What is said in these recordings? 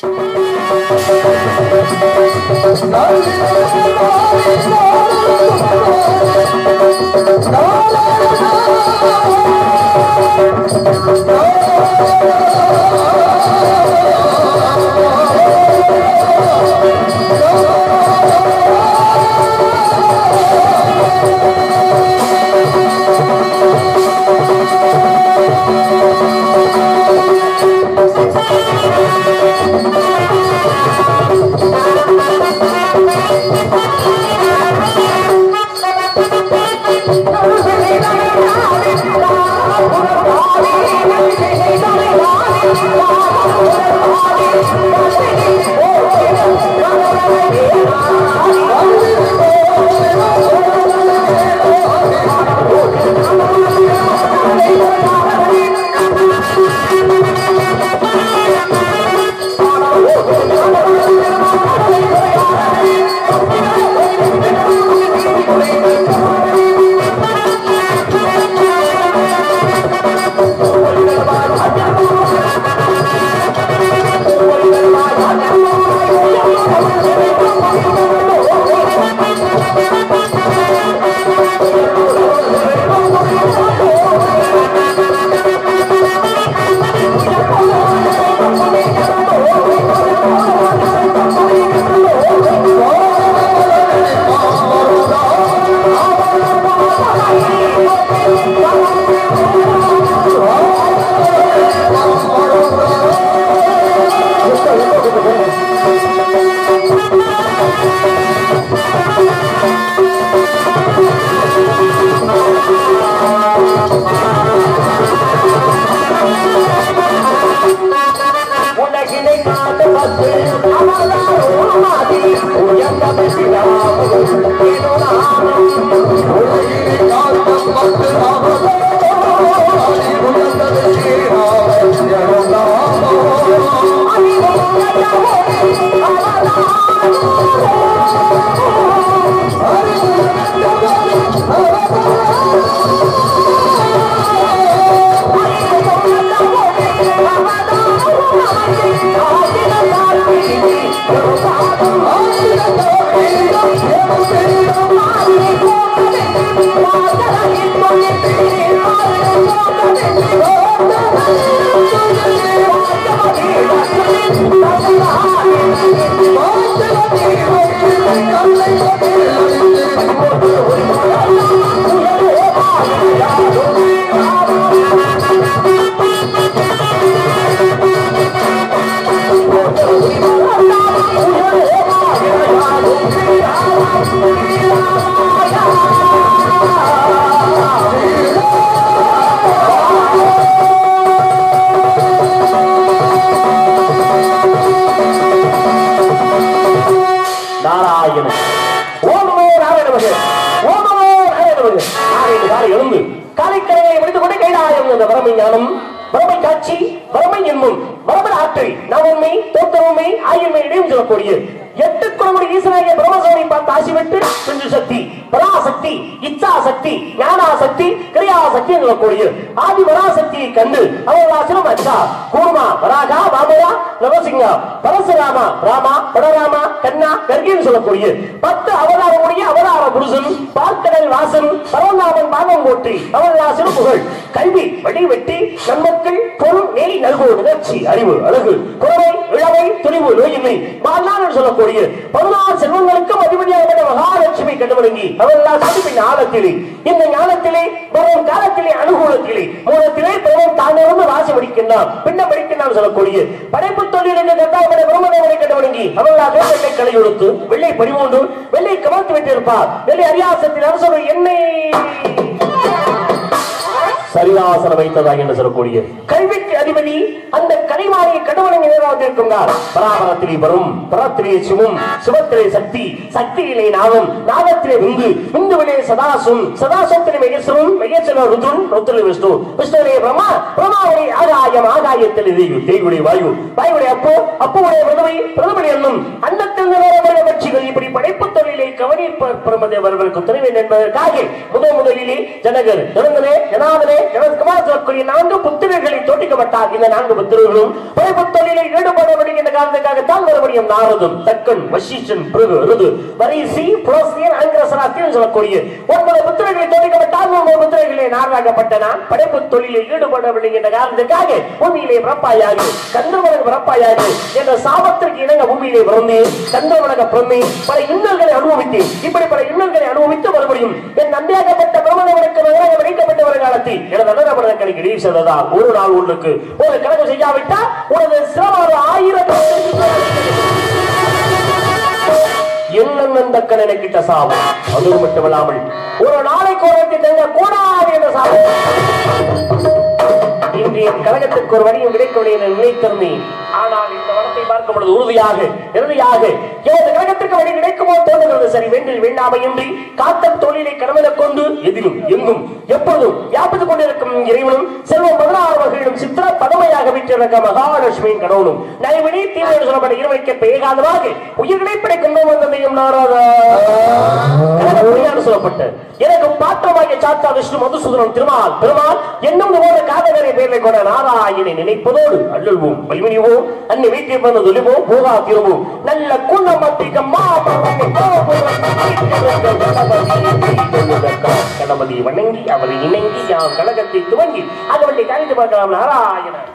உலகினை காத்து பத்து அவதார உருமாதி உயர்ந்த பெற்றிடாமல் உலகினை காத்து பத்து நாராயண ஓமோ நாராயணமகே ஓமோ நாராயணமகே நாராயண காலை எழுந்து காலைக்கரையை முடித்துக் கொண்டு கைலாயம் என்ற வரமை ஞானம் வரமை காட்சி வரமை என்னும் வரமன் ஆற்றை நவமை தோற்றமை ஆயுமை இடையும் சொல்லக்கூடிய எட்டு குணமுடி ஈஸ்வராய பிரம்மசாமி பார்த்து ஆசி விட்டு பிஞ்சு சக்தி பராசக்தி இச்சா சக்தி ஞானா சக்தி கிரியா சக்தி என்று சொல்லக்கூடிய ஆதி பராசக்தியை கண்டு அவளாசனம் அச்சா கூர்மா வராகா வாமயா நரசிங்கா பரசுராமா ராமா படராமா கண்ணா கர்கின்னு சொல்லக்கூடிய பத்து அவதாரமுடைய அவதார புருஷன் பார்க்கடல் வாசன் பரவநாமன் பாதம் போற்றி அவளாசனம் புகழ் கல்வி வடி வெட்டி நன்மக்கள் பொருள் நெறி நல்குவது உணர்ச்சி அறிவு அழகு குறவை இளவை துணிவு நோயின்மை வாழ்நாள் சொல்லக்கூடிய பதினாறு செல்வங்களுக்கும் அதிபதியாக மகாலட்சுமி கண்டுபிடுங்கி அவர்களால் சதிப்பின் ஆழத்திலே இந்த ஞானத்திலே வரும் காலத்திலே அனுகூலத்திலே மூலத்திலே பிரபம் தானிருந்து வாசி படிக்கின்றான் பின்ன படிக்கின்றான் சொல்லக்கூடிய படைப்பு தொழில் என்று கட்டாயப்பட பிரம்மதேவனை கண்டுபிடுங்கி அவர்களால் வெள்ளை களை கொடுத்து வெள்ளை பரிமூன்று வெள்ளை கமர்த்து விட்டிருப்பார் வெள்ளை அரியாசத்தில் அரசு எண்ணெய் சரியாசனம் வைத்ததாக என்று சொல்லக்கூடிய கல்விக்கு அதிபதி அந்த கலைவாணியை கடவுளை நிறைவேற்றிருக்கின்றார் பராபரத்திலே வரும் பரத்திலே சிவம் சிவத்திலே சக்தி சக்தியிலே நாகம் நாகத்திலே விந்து விந்துவிலே சதாசும் சதாசத்திலே மெகேஸ்வரும் மெகேஸ்வர ருத்ரன் ருத்ர விஷ்ணு விஷ்ணுவிலே பிரம்மா பிரம்மாவுடைய ஆகாயம் ஆகாயத்தில் தேய்வு தேய்வுடைய வாயு வாயுடைய அப்போ அப்போவுடைய பிரதமை பிரதமன் என்னும் அண்டத்தில் நிலவர கட்சிகள் இப்படி படைப்பு தொழிலை கவனிப்பர் பிரமதேவர்களுக்கு துணைவேன் என்பதற்காக முதல் முதலிலே ஜனகர் ஜனங்களே ஜனாதனே ஜனகுமார் சொல்லக்கூடிய நான்கு புத்திரர்களை தோட்டிக்கப்பட்டார் இந்த நான்கு புத்திரர்களும் படைப்பு தொழிலில் ஈடுபட வருகின்ற காரணத்துக்காகத்தான் மறுபடியும் நாரதும் தக்கன் வசிஷ்டன் பிறகு ருது வரிசி புலஸ்தியன் அங்கிரசராத்தியம் சொல்லக்கூடிய ஒன்பது புத்திரர்களை தோற்கப்பட்டால் ஒன்பது புத்திரர்களே நாராகப்பட்ட நான் படைப்பு தொழிலில் ஈடுபடவில்லை என்ற காரணத்துக்காக பூமியிலே பிறப்பாயாக கந்தவனக பிறப்பாயாக என்ற சாபத்திற்கு இணங்க பூமியிலே பிறந்து கந்தவனக பிறந்து பல இன்னல்களை அனுபவித்தேன் இப்படி பல இன்னல்களை அனுபவித்து மறுபடியும் என் நம்பியாகப்பட்ட பிரமணவனுக்கு நகராக வைக்கப்பட்ட ஒரு காலத்தில் எனது அன்னதாபன கணக்கு இடையே சென்றதா ஒரு நாள் ஒன்றுக்கு ஒரு கணக்கு செய்யாவிட்டால் உனது சிரமம் ஆயிரம் என்னென்ன கணக்கிட்ட சாபம் அது மட்டுமல்லாமல் ஒரு நாளைக்கு ஒரு தங்க கூடாது என்ற சாபம் இன்றைய கழகத்திற்கு ஒரு வழியும் கிடைக்கவில்லை என நினைத்திருந்தேன் ஆனால் இந்த வனத்தை பார்க்கும் பொழுது உறுதியாக இறுதியாக எனது கழகத்திற்கு வழி கிடைக்குமோ தோன்றுகிறது சரி வேண்டில் வேண்டாமையின்றி காத்த தொழிலை கடமையில கொண்டு எதிலும் எங்கும் எப்பொழுதும் வியாபித்துக் கொண்டிருக்கும் இறைவனும் செல்வம் பதினாறு வகையிலும் சித்திர பதமையாக விட்டிருக்க மகாலட்சுமியின் கடவுளும் நைவினி தீவிர சொல்லப்பட்ட இருமைக்கு பேகாதவாக உயிர்களை படைக்கின்றோம் வந்ததையும் நாராதா கழகப்படியாக சொல்லப்பட்ட எனக்கு பாத்திரமாகிய சாத்தா விஷ்ணு மதுசூதனம் திருமால் பெருமாள் என்னும் ஓட காதகரை பேர்லை கொண்ட நாராயணை நினைப்பதோடு அள்ளுவோம் வலிமணிவோம் அன்னை வீட்டில் பிறந்த தொழிவோம் போகா திரும்பும் நல்ல குள்ளமத்திக கணபதி வணங்கி அவரை இணங்கி யாம் கழகத்தை துவங்கி அதவள்ளி கழித்து பார்க்கலாம் நாராயணன்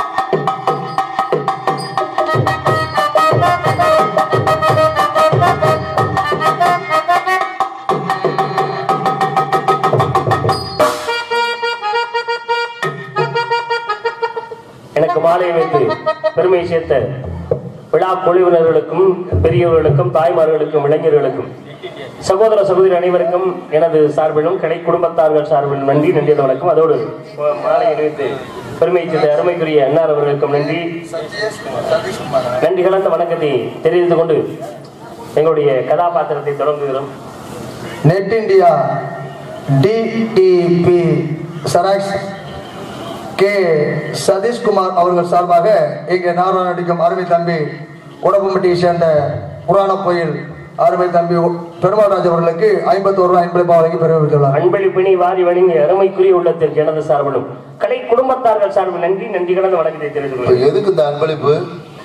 எனக்கு மாலை வைத்து பெருமை சேர்த்த விழா குழுவினர்களுக்கும் பெரியவர்களுக்கும் தாய்மார்களுக்கும் இளைஞர்களுக்கும் சகோதர சகோதரி அனைவருக்கும் எனது சார்பிலும் கடை குடும்பத்தார்கள் சார்பிலும் நன்றி நன்றி வணக்கம் அதோடு மாலை அணிவித்து பெருமை சேர்த்த அருமைக்குரிய அன்னார் அவர்களுக்கும் நன்றி நன்றி கலந்த வணக்கத்தை தெரிவித்துக் கொண்டு எங்களுடைய கதாபாத்திரத்தை தொடங்குகிறோம் net India DTP xerox K Satishkumar அவர்கள் சார்பாக இங்கே நாராயண நடிக்கும் அருமை தம்பி உடம்புமட்டியை சேர்ந்த புராண கோயில் அருமை தம்பி பெருமாள்ராஜ் அவர்களுக்கு ஐம்பத்தோரு ரூபாய் அன்பளிப்பாக வழங்கி பெருமைத்துள்ளார் அன்பளிப்பினை வாரி வழங்கி அருமைக்குரிய உள்ளத்திற்கு எனது சார்பிலும் கடை குடும்பத்தார்கள் சார்பில் நன்றி நன்றி கலந்த வணக்கத்தை தெரிவித்துக் இப்ப கொள்கிறேன் எதுக்கு இந்த அன்பளிப்பு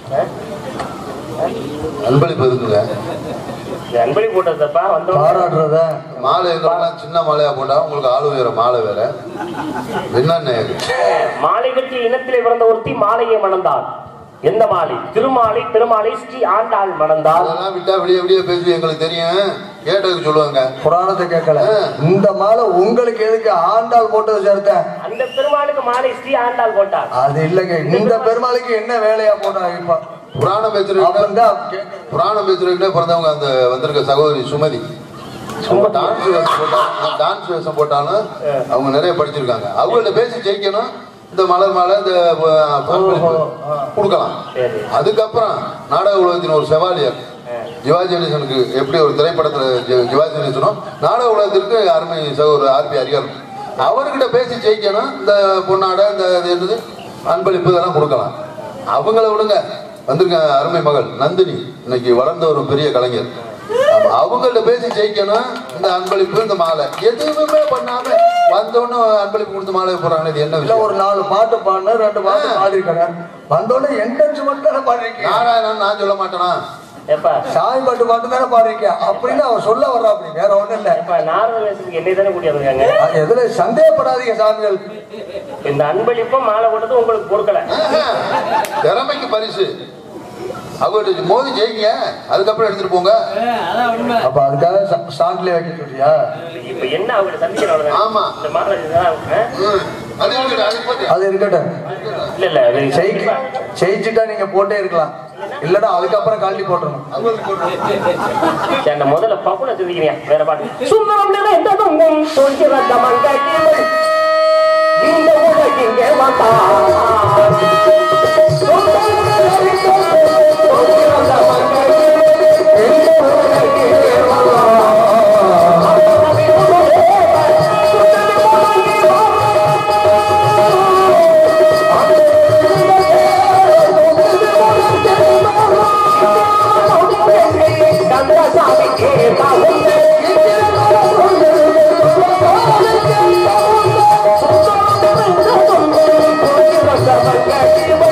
அன்பளிப்பு எதுக்குங்க இந்த அன்பளிப்பு போட்டதப்பா வந்தோம் பாராட்டுறத மாலை எல்லாம் சின்ன மாலையா போட்டா உங்களுக்கு ஆளு வேற மாலை வேற என்னன்னு மாலை கட்டிய இனத்திலே பிறந்த ஒருத்தி மாலையை மணந்தாள் எந்த மாலை திருமாலை பெருமாளை ஸ்ரீ ஆண்டாள் மணந்தாள் அதெல்லாம் விட்டா விடிய விடிய பேசி எங்களுக்கு தெரியும் கேட்டதுக்கு சொல்லுவாங்க புராணத்தை கேட்கல இந்த மாலை உங்களுக்கு எதுக்கு ஆண்டாள் போட்டது சேர்த்தேன் அந்த பெருமாளுக்கு மாலை ஸ்ரீ ஆண்டாள் போட்டாள் அது இல்லைங்க இந்த பெருமாளுக்கு என்ன வேலையா போட்டாங்க இப்ப புராணம் பேசுறீங்க அப்படின்னு தான் கேட்கணும். புராணம் பேசுறீங்களே பிறந்தவங்க அந்த வந்திருக்க சகோதரி சுமதி டான்ஸ் வேஷம் போட்டா டான்ஸ் வேஷம் போட்டாலும் அவங்க நிறைய படிச்சிருக்காங்க அவங்கள்ட்ட பேசி ஜெயிக்கணும் இந்த மலர் மாலை இந்த அஹ், அன்பளிப்பு கொடுக்கலாம் சரி அதுக்கப்புறம் நாடக உலகத்தின் ஒரு செவாலியர் சிவாஜி கணேசனுக்கு எப்படி ஒரு திரைப்படத்துல ஜி- சிவாஜி கணேசனும் நாடக உலகத்திற்கு அருமை சகோதரர் ஆர்பி அரியர் அவர்கிட்ட பேசி ஜெயிக்கணும் இந்த பொன்னாடை இந்த இது என்னது அன்பளிப்பு இதெல்லாம் கொடுக்கலாம் அவங்கள விடுங்க வந்திருக்க அருமை மகள் நந்தினி இன்னைக்கு வளர்ந்த ஒரு பெரிய கலைஞர் ஆமா, அவங்கள்ட்ட பேசி ஜெயிக்கணும் இந்த அன்பளிப்பு இந்த மாலை எதுவுமே பண்ணாம வந்தோடனே அன்பளிப்பு கொடுத்து மாலை போறாங்க இது என்ன இல்ல விஷயம் ஒரு நாலு பாட்டு பாடினேன் ரெண்டு பாட்டு பாடிருக்காங்க வந்தோடனே என்ட்ரன்ஸ் மட்டும் தானே பாடிருக்கீங்க நாராயணன் நான் சொல்ல மாட்டேனா எப்பா சாமி பாட்டு மட்டும் தானே பாடிருக்கேன் அப்படின்னு அவன் சொல்ல வர்றா அப்படி வேற ஒண்ணும் இல்ல எப்பா நாரத வேஷத்துக்கு என்னை தானே கூட்டி வந்திருக்காங்க அது எதுல சந்தேகப்படாதீங்க சாமிகள் இந்த அன்பளிப்பும் மாலை போட்டது உங்களுக்கு கொடுக்கல ஆஹா. திறமைக்கு பரிசு அவர்கிட்ட மோதி ஜெயிங்க அதுக்கப்புறம் எடுத்துட்டு போங்க அப்ப அதுக்காக ஸ்டாண்ட்லயே வைக்க சொல்றியா இப்ப என்ன அவங்க சந்திக்கிறவங்க ஆமா. இந்த மாலை இதுதான், ஆ? ம். அது இருக்குது, அது இருக்குது. அது இருக்கட்டும் இல்ல இல்ல அது ஜெயிக்க ஜெயிச்சுட்டா நீங்க போட்டே இருக்கலாம் இல்லடா அதுக்கப்புறம் கழட்டி போட்டுருணும் சரி, அந்த முதல்ல பப்புல தெரிவிக்கிறீங்க வேற பாட்டு சுந்தரம் நிறைந்ததும் உன் தோன்றிறந்த மங்கையில் இந்த உலகிங்கே வந்தார். சுந்தரம் நிறைந்ததும் உன் தோன்றிறந்த மங்கையில் இந்த உலகிங்கே வந்தார். அத்தனை உலகேவர் சுந்தரி முழங்கி கந்தசாமி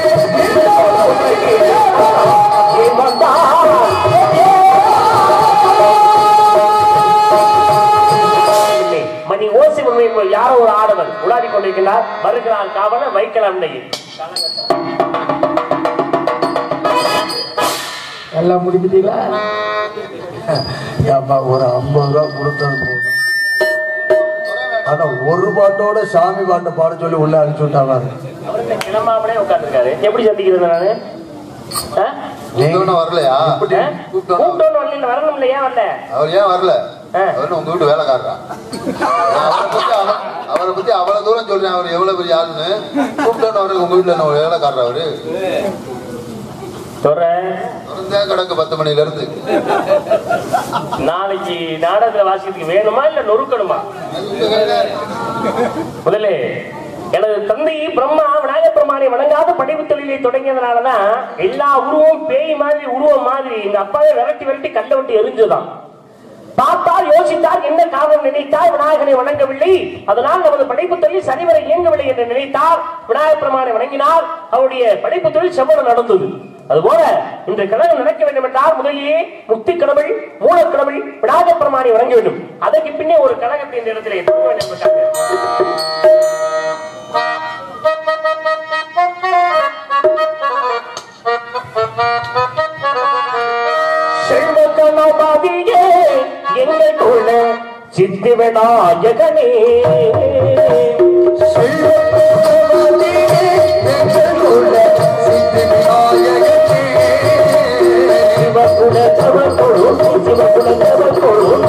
கொண்டிருக்கிறார் வருகிறார் காவலர் வைக்கலாம் நெய்யில் எல்லாம் முடிக்கிட்டீங்களா ஏப்பா ஒரு ஐம்பது ரூபா கொடுத்தது போதும் ஆனா ஒரு பாட்டோட சாமி பாட்டை பாட சொல்லி உள்ள அனுப்பிச்சு விட்டாங்க அவர்கிட்ட கிளம்பாமலே உட்கார்ந்திருக்காரு எப்படி சந்திக்கிறது நானு ஆ? கூப்பிட்டோன்னு வரலையா ஆ? கூப்பிட்டோன்னு கூப்பிட்டோன்னு வரல வரணும் இல்ல ஏன் வரல அவர் ஏன் வரல ஆ. அவர் உங்க வீட்டு வேலைக்காரரா நான் அவரை பத்தி அவ- அவரை பத்தி அவ்வளவு தூரம் சொல்றேன் அவர் எவ்வளவு பெரிய ஆளுன்னு கூப்பிட்டோன்னு அவருக்கு உங்க வீட்டுல என்ன வேலைக்காரர் அவரு சொல்றேன் திறந்தே கிடக்கு பத்து மணில இருந்து நாளைக்கு நாடகத்துல வாசிக்கிறதுக்கு வேணுமா இல்ல நொறுக்கணுமா முதல்ல எனது தந்தை பிரம்மா விநாயகப் பெருமானை வணங்காத படைப்பு தொழிலை தொடங்கியதுனாலதான் எல்லா உருவம் பேய் மாதிரி உருவம் மாதிரி எங்க அப்பாவை விரட்டி விரட்டி கல்ல விட்டு எரிஞ்சுதான் பார்த்தால் யோசித்தால் என்ன காரணம் நினைத்தால் விநாயகனை வணங்கவில்லை அதனால் நமது படைப்பு தொழில் சரிவர இயங்கவில்லை என்று நினைத்தால் விநாயகப் பெருமானை வணங்கினால் அவருடைய படைப்பு தொழில் செவ்வளவு நடந்தது அதுபோல இன்று கழகம் நடக்க வேண்டும் என்றால் முதலிலே முக்தி கடவுள் மூலக்கடவுள் விநாயகப் பெருமானை வணங்க வேண்டும் அதற்கு பின்னே ஒரு கழகத்தை இந்த இடத்திலே தொடங்க வேண்டும் என்பதற்காக செல்வகணபதியே எங்கள் குல சித்தி விநாயகனே சிவகுல தவக்கொழும் சிவகுல தவக்கொழும்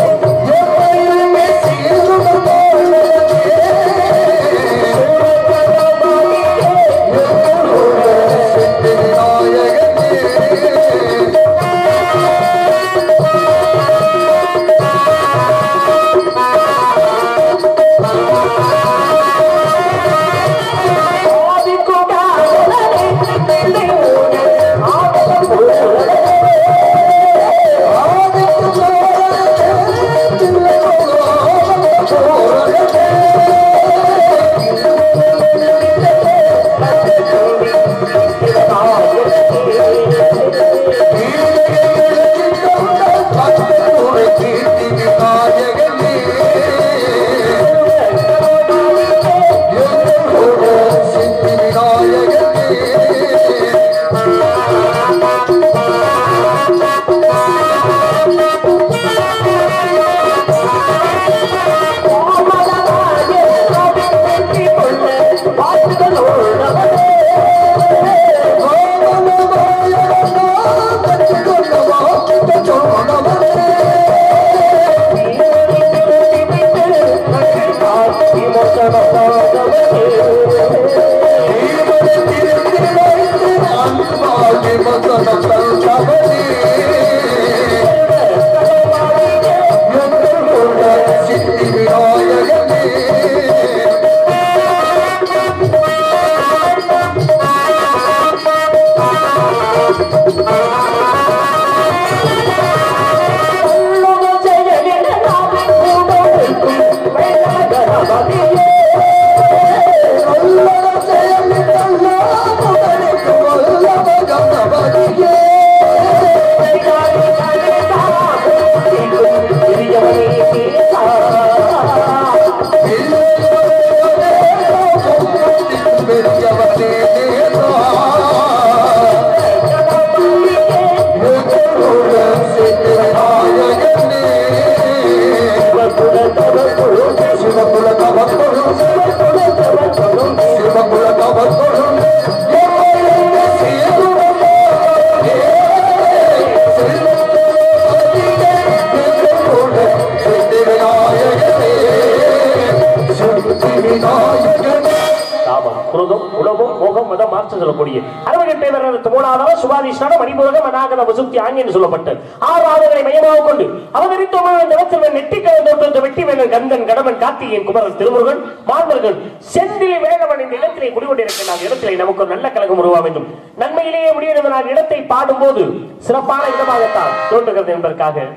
காமம் குரோதம் உலகம் மோகம் மதம் மாற்றம் சொல்லக்கூடிய அறுபகெட்டை வரத்து மூலாதார சுபாதிஷ்டான மணிபூரகம் அநாகத வசுப்தி ஆங்கி என்று சொல்லப்பட்டு ஆறு ஆறுகளை மையமாக கொண்டு அவதரித்த நிலத்தில் நெட்டி கலந்தோட்டு வெட்டி வேலன் கந்தன் கடமன் கார்த்திகேயன் குமரன் திருமுருகன் மாணவர்கள் செந்தில் வேலவன் இந்த இடத்திலே குடிகொண்டிருக்கிற அந்த இடத்திலே நமக்கு ஒரு நல்ல கழகம் உருவா வேண்டும் நன்மையிலேயே முடியும் நான் இடத்தை பாடும்போது சிறப்பான இடமாகத்தான் தோன்றுகிறது என்பதற்காக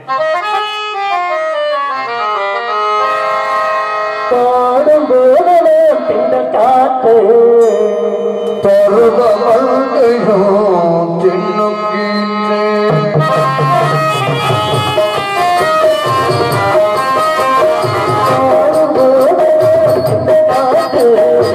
பாடும்போது பிந்த காத்து பாடும்போது பிந்த காத்து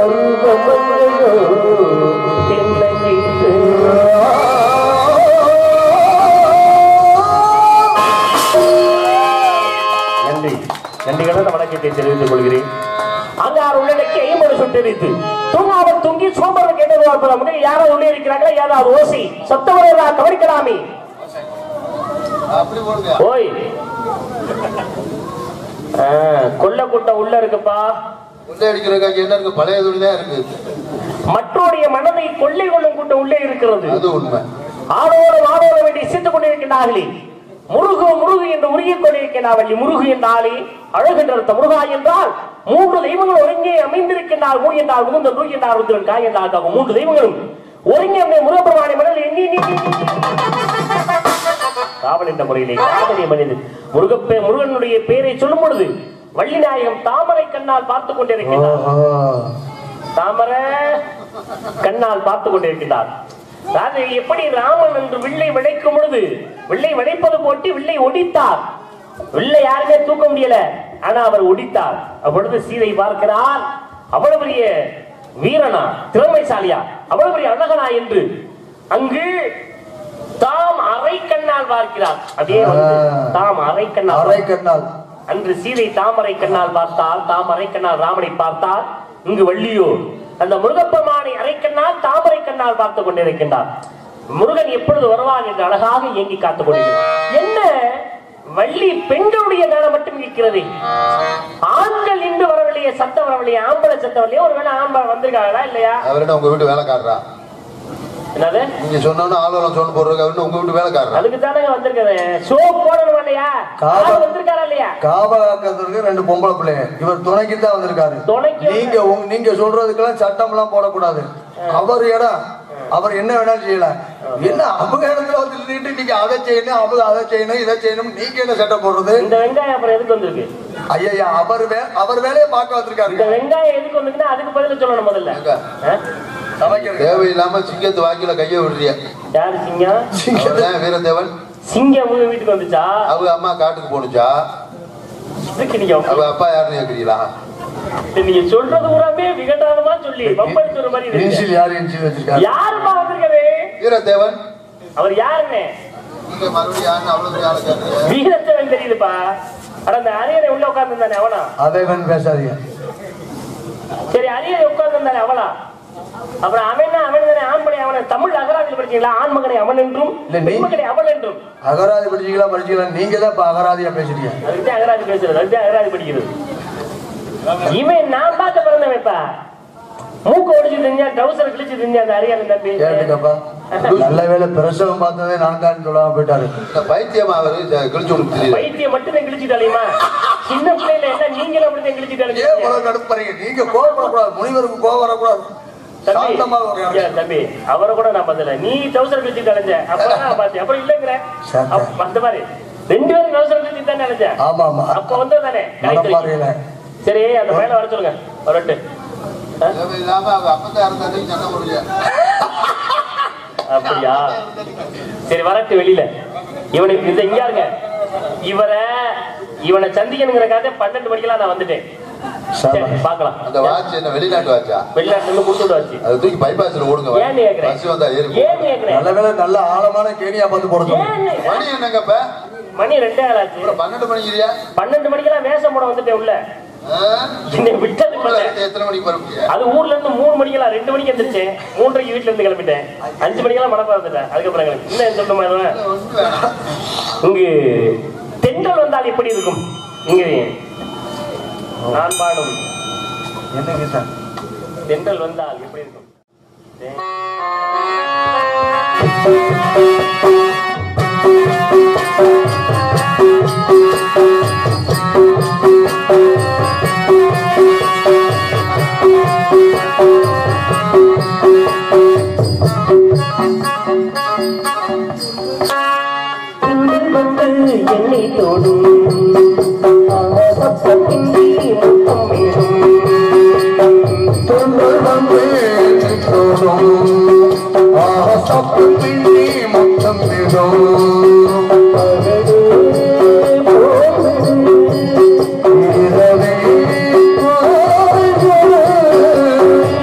பருவமங்களோ தென்னங்கீற்று நன்றி நன்றி கலந்த வணக்கத்தை தெரிவித்துக் கொள்கிறேன் அங்கார் உள்ளடக்கி ஐம்பது சுட்டெரித்து தூங்காமல் தூங்கி சோம்பரம் கேட்டது பார்ப்பதா முடியும் யாராவது உள்ளே இருக்கிறாங்களா யாராவது ஓசி சத்தவரா கவனிக்கலாமே அப்படி போடுங்க ஓய் ஆ, கொல்ல கூட்டம் உள்ள இருக்குப்பா உள்ளே அடிக்கிறதுக்காக என்ன இருக்கு பழைய துணி தான் இருக்கு மற்றோடைய மனதை கொள்ளை கொள்ளும் கூட்டம் உள்ளே இருக்கிறது அது உண்மை ஆடோடு ஆடோடு வேண்டி இசைத்துக் கொண்டிருக்கின்றார்களே முருகு முருகு என்று உருகிக் கொண்டிருக்கிறார்கள் முருகு என்றாலே அழகு அர்த்தம் முருகா என்றால் மூன்று தெய்வங்கள் ஒருங்கே அமைந்திருக்கின்றார் மூ என்றால் முகுந்த நூ என்றால் ருத்ரன் காய் என்றால் காக்கும். மூன்று தெய்வங்களும் ஒருங்கே அமைந்த முருகப்பெருமானை மனதில் எண்ணி எண்ணி, எண்ணி, எண்ணி. காவல் என்ற முறையிலே காதலிய மனிதன் முருகப்பே முருகனுடைய பெயரை சொல்லும் பொழுது வள்ளிநாயகம் தாமரை கண்ணால் பார்த்துக் கொண்டிருக்கிறார் தாமரை கண்ணால் பார்த்து கொண்டிருக்கிறார் அதாவது எப்படி ராமன் என்று வில்லை விளைக்கும் பொழுது வில்லை விளைப்பது போட்டு வில்லை ஒடித்தார் வில்லை யாருமே தூக்க முடியல ஆனா அவர் ஒடித்தார் அப்பொழுது சீதை பார்க்கிறார் அவ்வளவு பெரிய வீரனா திறமைசாலியா அவ்வளவு பெரிய அழகனா என்று அங்கு தாம் அரை கண்ணால் பார்க்கிறார் அதே வந்து தாம் அரை கண்ணால் அரை கண்ணால் அன்று சீதை தாமரை கண்ணால் பார்த்தால் தாமரை கண்ணால் ராமனை பார்த்தால் இங்கு வள்ளியோ அந்த முருகப்பெருமானை அரைக்கண்ணால் தாமரை கண்ணால் பார்த்து கொண்டிருக்கின்றார் முருகன் எப்பொழுது வருவான் என்று அழகாக இயங்கி காத்துக் கொண்டிருக்கிறார் என்ன வள்ளி பெண்களுடைய காலம் மட்டும் இருக்கிறது ஆண்கள் இன்று வரவில்லையே சத்தம் வரவில்லையே ஆம்பளை சத்தம் வரலையே ஒருவேளை ஆம்பளை வந்திருக்காங்களா இல்லையா அவர்கிட்ட உங்க வீட்டு வேலைக்காரரா என்னது நீங்க சொன்னோன்னு ஆலோலம் சொன்ன போடுறதுக்கு அவர்கிட்ட உங்க வீட்டு வேலைக்காரரா அதுக்கு தானே வந்திருக்கிறது ஷோ போடணும் இல்லையா காவல். ஆள் வந்திருக்காரா இல்லையா காவலாக்கிறதுக்கு ரெண்டு பொம்பளை பிள்ளைங்க இவர் துணைக்கு தான் வந்திருக்காரு துணைக்கு நீங்க உங்க- நீங்க சொல்றதுக்கெல்லாம் சட்டம் எல்லாம் போடக்கூடாது அவர் இடம் அவர் என்ன வேணாலும் செய்யலாம் என்ன அவங்க இடத்துல வந்து நின்னுட்டு நீங்க அதை செய்யணும் அவங்க அதை செய்யணும் இதை செய்யணும் நீங்க என்ன சட்டம் போடுறது இந்த வெங்காயம் அப்புறம் எதுக்கு வந்திருக்கு ஐயா அவர் வே அவர் வேலையை பார்க்க இந்த வந்திருக்காரு வெங்காயம் எதுக்கு வந்தீங்கன்னா அதுக்கு பதில சொல்லணும் முதல்ல எங்க? ஆ? சமைக்கிறது தேவையில்லாம சிங்கத்து வாக்கில கைய விடுறிய யாரு சிங்கம் அவர்தான் வீரதேவன் சிங்கம் உங்க வீட்டுக்கு வந்துச்சா அவங்க அம்மா காட்டுக்கு போனுச்சா இதுக்கு நீங்க அவங்க அப்பா யாருன்னு கேக்குறீங்களா இது நீங்க சொல்றது பூராமே விகடானமா சொல்லி பம்படி சொல்ற மாதிரி இருக்கு. இன்சில் யார் இன்சில் வச்சிருக்காரு யாருப்பா வந்திருக்கது வீரதேவன் அவர் யாருன்னு நீங்க மறுபடியும் யாருன்னு அவ்வளவு பெரிய ஆளை கேக்குறீங்க வீரத்தவன் தெரியுதுப்பா அட அந்த அரியணை உள்ள உட்கார்ந்து அவனா அதை வேணும் பேசாதீங்க சரி அரியணை உட்கார்ந்து அவனா அப்புறம் அவன் அவன் தானே ஆண்மனை அவனை தமிழ் அகராதியில் படிச்சீங்களா ஆண்மகனை அவன் என்றும் இல்ல, நீ- பெண்மகனை அவள் என்றும் அகராதி படிச்சீங்களா படிச்சீங்களா நீங்க தான் இப்ப அகராதியா பேசுறீங்க அதுக்கு அகராதி பேசுறது அதுக்கு அகராதி படிக்கிறது இவன் நான் பார்க்க பிறந்தவன்ப்பா மூக்க ஒடிச்சு தெரிஞ்சா டவுசர் கிழிச்சு தெரிஞ்சா அந்த அரியாதை தம்பி கேட்டுக்கப்பா நல்ல வேலை பிரசவம் பார்த்ததே நான் தான் சொல்லாம போயிட்டாரு இந்த பைத்தியமா அவரு ச- கிழிச்சு கொடுக்க தெரியுது பைத்தியம் மட்டும் தான் கிழிச்சு தலையுமா சின்ன பிள்ளைல என்ன நீங்களும் அப்படிதான் கிழிச்சு ஏன் தலைங்க இவ்வளவு கடுப்பறீங்க நீங்க கோவப்படக்கூடாது முனிவருக்கு கோவம் வரக்கூடாது சாந்தமா ஒரு தம்பி தம்பி அவரை கூட நான் பார்த்தல நீ டவுசர் கிழிச்சு தலைஞ்ச அப்புறம் நான் பார்த்தேன் அப்புறம் இல்லைங்கிற சரி. அப்ப அந்த மாதிரி ரெண்டு பேரும் டவுசர் கிழிச்சு தான் நினைச்சேன் ஆமா ஆமா அப்ப வந்தது தானே நடப்பாறையில சரி அந்த பையனை வர சொல்லுங்க வரட்டு ஆ? தேவையில்லாம அவங்க அப்பதான் இருந்தாலும் சண்டை போடுறியா அப்படியா சரி வரட்டு வெளியில இவனுக்கு இந்த இங்க இருங்க இவரை இவனை சந்திக்கணுங்கிறக்காக பன்னெண்டு மணிக்கெல்லாம் நான் வந்துட்டேன் சரி, பார்க்கலாம் அந்த வாட்ச் என்ன வெளிநாட்டு வாட்சா வெளிநாட்டுல இருந்து கொடுத்துட்டு வச்சு அதை தூக்கி பைபாஸ்ல ஓடுங்க ஏன்னு கேக்குறேன் பஸ் வந்தா ஏறி ஏன்னு கேக்குறேன் நல்ல வேலை நல்ல ஆழமான கேணியா பார்த்து போட சொல்லுங்க ஏன்னு மணி என்னங்க இப்ப மணி ரெண்டே ஆளாச்சு அப்புறம் பன்னெண்டு மணிக்கிறியா பன்னெண்டு மணிக்கெல்லாம் வேஷம் போட வந்துட்டேன் உள்ள என்னை விட்டது ஊர்ல பண்ணல இருந்து எத்தனை மணிக்கு பரப்பிய அது ஊர்ல இருந்து மூணு மணிக்கெல்லாம் ரெண்டு மணிக்கு எந்திரிச்சேன் மூன்றரைக்கு வீட்டுல இருந்து கிளம்பிட்டேன் அஞ்சு மணிக்கெல்லாம் மடப்பா வந்துட்டேன் அதுக்கப்புறம் கிளம்பி இன்னும் சொல்ற மாதிரி ஒண்ணு வேணாம் இங்கு தென்றல் வந்தால் எப்படி இருக்கும் இங்கு நான் பாடும் என்ன கீதா தென்றல் வந்தால் எப்படி இருக்கும் தென்றல் வந்து என்னை தோடும் சத்தத்தின்றி முத்தம் வேணும் தொண்டர் வந்து தோடும் ஆஹா சப்பு பின்னி மொத்தம் விடும் இரவே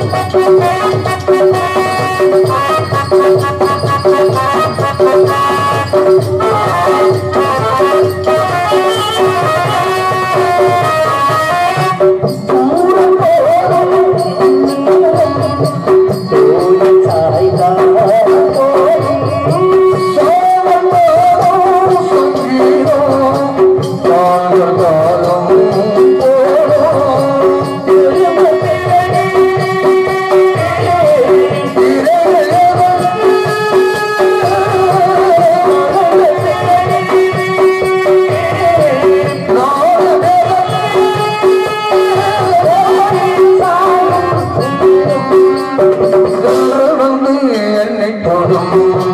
என்னை தொடும்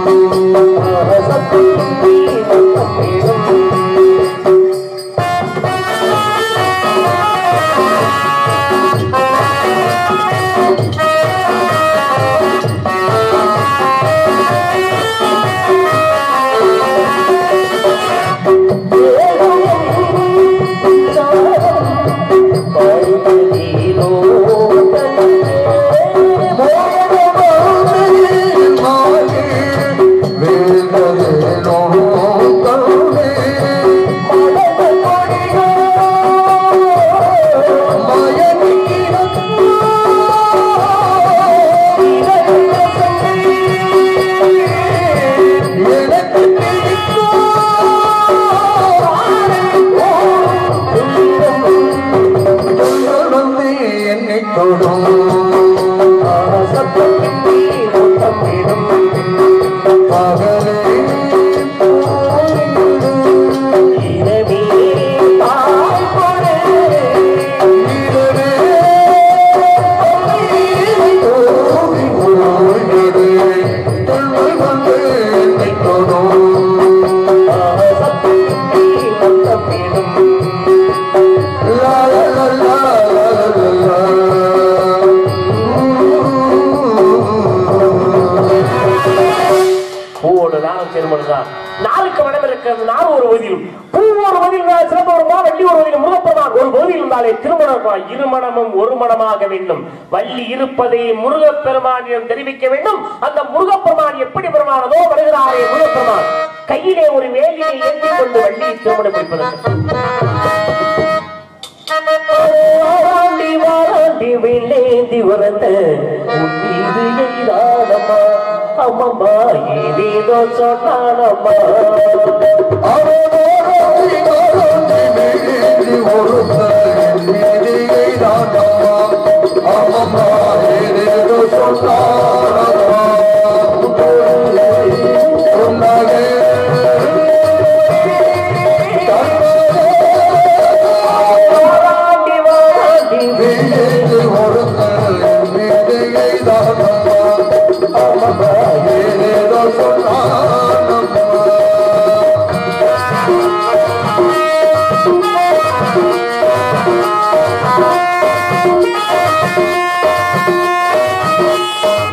என்னை தொடும் பகலே பூவோடு நானும் திருமணம் தான் நாளுக்கு மனம் இருக்கிறது நாள் ஒரு வதிலும் பூ ஒரு வதில் இருந்தால் சிறப்பு வருமா வள்ளி ஒரு வதிலும் முருகப்பெருமான் ஒரு பகுதியில் இருந்தாலே திருமணம் இரு மனமும் ஒரு மனமாக வேண்டும் வள்ளி இருப்பதை முருகப்பெருமானிடம் தெரிவிக்க வேண்டும் அந்த முருகப்பெருமான் எப்படி பெருமானதோ வருகிறாரே முருகப்பெருமான் கையிலே ஒரு வேலியை ஏந்தி கொண்டு வள்ளி திருமணம் முடிப்பதற்கு வாராண்டி வாராண்டி வில்லேந்தி வரந்த உன் மீது எய்தானம்மா அம்மம்மா ஏதேதோ சொன்னானம்மா வாராண்டி வாராண்டி சொன்னானம்மா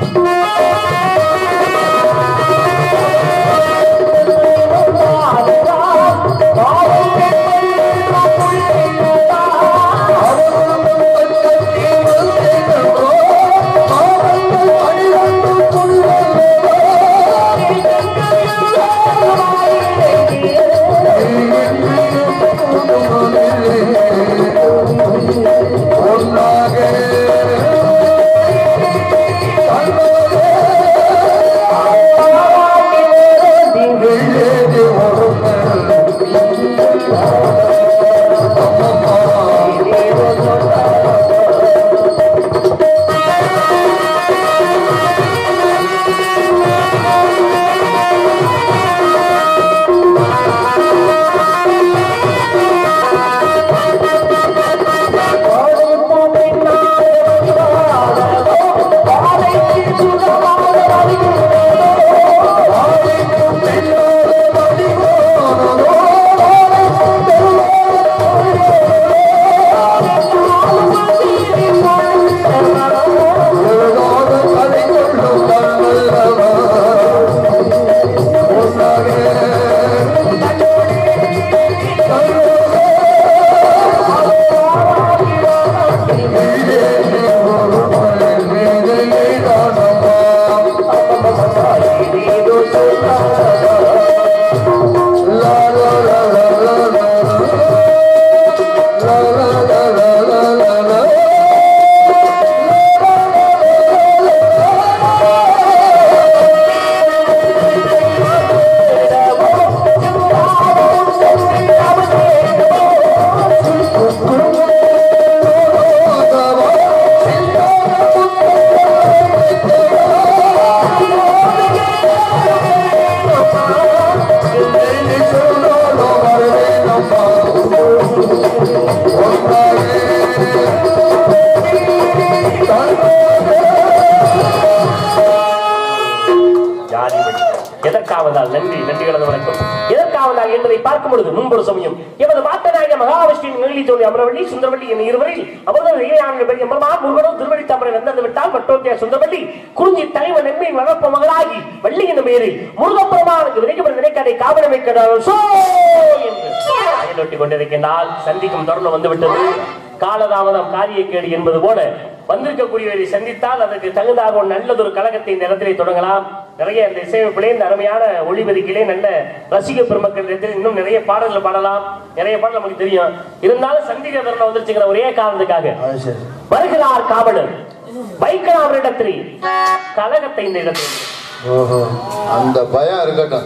எதற்காவதால் நன்றி நன்றி கலந்த வணக்கம் எதற்காவதால் என்பதை பார்க்கும் பொழுது முன்பொரு சமயம் எமது மாத்தநாயக மகாவிஷ்ணுவின் நிகழ்ச்சி தோழி அமரவள்ளி சுந்தரவள்ளி என இருவரில் அவர்கள் இளையான பெரிய எம்பெருமான் முருகனும் திருவடி தமரை வந்தது விட்டால் மட்டோத்திய சுந்தரவள்ளி குறிஞ்சி தலைவன் நன்மையின் வளர்ப்பு மகளாகி வள்ளி என்ற பெயரில் முருகப்பெருமானுக்கு விதைக்கப்பட்ட நினைக்கதை காவலம் வைக்கிறார்கள் சோ என்று அயலொட்டி கொண்டிருக்கின்றால் சந்திக்கும் தருணம் வந்துவிட்டது காலதாமதம் காரியக்கேடு என்பது போல வந்திருக்கக்கூடியவரை சந்தித்தால் அதற்கு தகுதாக ஒரு நல்லதொரு கழகத்தை இந்த இடத்திலே தொடங்கலாம் நிறைய இந்த இசையமைப்பிலே இந்த அருமையான ஒளிபதிக்கிலே நல்ல ரசிக பெருமக்கள் இடத்தில் இன்னும் நிறைய பாடல்கள் பாடலாம் நிறைய பாடல் நமக்கு தெரியும் இருந்தாலும் சந்திக்க தருணம் வந்துருச்சுங்கிற ஒரே காரணத்துக்காக அது சரி வருகிறார் காவலர் வைக்கலாம் அவரிடத்தில் கழகத்தை இந்த இடத்தில் ஓஹோ அந்த பயம் இருக்கட்டும்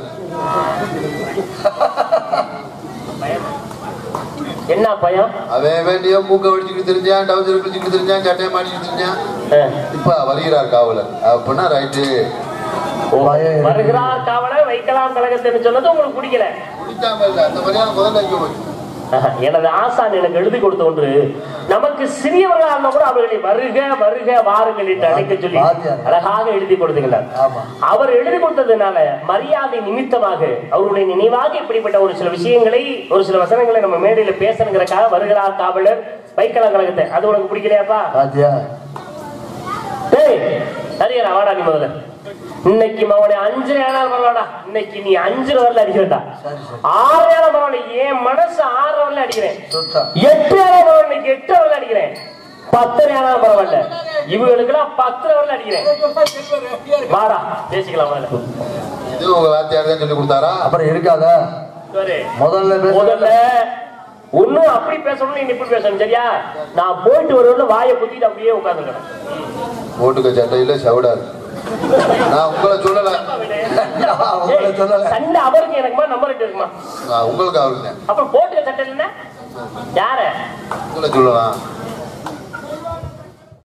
என்ன பயம் அவன் வேண்டிய மூக்க வடிச்சுக்கிட்டு தெரிஞ்சான் டவுசர் பிடிச்சிக்கிட்டு தெரிஞ்சான் சட்டையை மாட்டிக்கிட்டு தெரிஞ்சான் அஹ். இப்ப வருகிறார் காவலர் அப்படின்னா ரைட்டு ஓ, பயம் இருக்கு. வருகிறார் காவலர் வைக்கலாம் கழகத்தை சொன்னது உங்களுக்கு பிடிக்கல பிடிக்காம இல்ல அந்த மரியாதை முதல்ல வைக்க போச்சு ஆஹா, எனது ஆசான் எனக்கு எழுதி கொடுத்த ஒன்று நமக்கு சிறியவர்களா இருந்தா கூட அவர்களை வருக வருக வாருங்கள் என்று அழைக்க சொல்லி வாத்தியார். அழகாக எழுதி கொடுத்துக்கிறார் ஆமா. அவர் எழுதி கொடுத்ததுனால மரியாதை நிமித்தமாக அவருடைய நினைவாக இப்படிப்பட்ட ஒரு சில விஷயங்களை ஒரு சில வசனங்களை நம்ம மேடையில பேசணுங்கிறக்காக வருகிறார் காவலர் வைக்கலாம் கழகத்தை அது உனக்கு பிடிக்கலையாப்பா பாத்தியா டேய் சரியா வாடா நீ முதல்ல இன்னைக்கு அவனை அஞ்சு நேரம் பரவாடா இன்னைக்கு நீ அஞ்சு வரல அடிக்கிறடா சரி சரி ஆறு நேரம் பரவாயில்ல என் மனசு ஆறு வரல அடிக்கிறேன் சுத்தம் எட்டு நேரம் பரவாயில்ல இன்னைக்கு எட்டு வரல அடிக்கிறேன் பத்து நேரம் பரவாயில்ல இவங்களுக்கு எல்லாம் பத்து வரல அடிக்கிறேன் வாடா பேசிக்கலாம் முதல்ல இது உங்க வாத்தியார் தான் சொல்லி கொடுத்தாரா அப்புறம் இருக்காதா சரி முதல்ல பேச முதல்ல ஒண்ணும் அப்படி பேசணும் நீ இப்படி பேசணும் சரியா நான் போயிட்டு வருவது வாயை குத்திட்டு அப்படியே உட்காந்துக்கிறேன் ஓட்டுக்க சட்டையில சவுடாரு நான் உங்களை சொல்லல உங்களை சொல்லல சண்டை அவருக்கு எனக்குமா நம்பர் இருக்குமா நான் உங்களுக்கு அவருக்கு தான் அப்புறம் போட்டுக்க சட்டை இல்லைன்னா யார உங்களை சொல்லலாம்